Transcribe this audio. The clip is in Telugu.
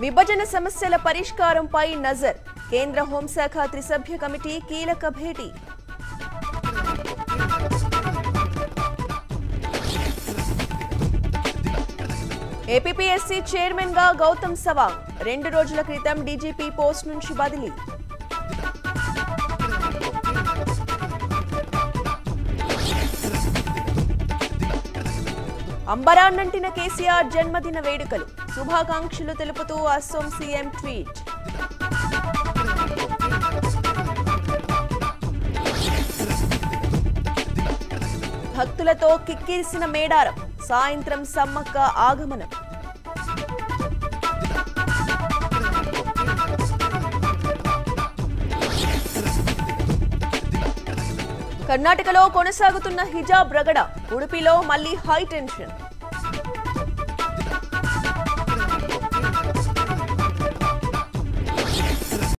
విభజన సమస్యల పరిష్కారంపై నజర్ కేంద్ర హోంశాఖ త్రిసభ్య కమిటీ కీలక భేటీ ఏపీపీఎస్సీ చైర్మన్ గా గౌతమ్ సవాంగ్ రెండు రోజుల క్రితం డీజీపీ పోస్ట్ నుంచి బదిలీ అంబరాన్నంటిన కేసీఆర్ జన్మదిన వేడుకలు శుభాకాంక్షలు తెలుపుతూ అస్సోం సీఎం ట్వీట్ భక్తులతో కిక్కిరిసిన మేడారం సాయంత్రం సమ్మక్క ఆగమనం కర్ణాటకలో కొనసాగుతున్న హిజాబ్ రగడ ఉడుపిలో మళ్లీ హై టెన్షన్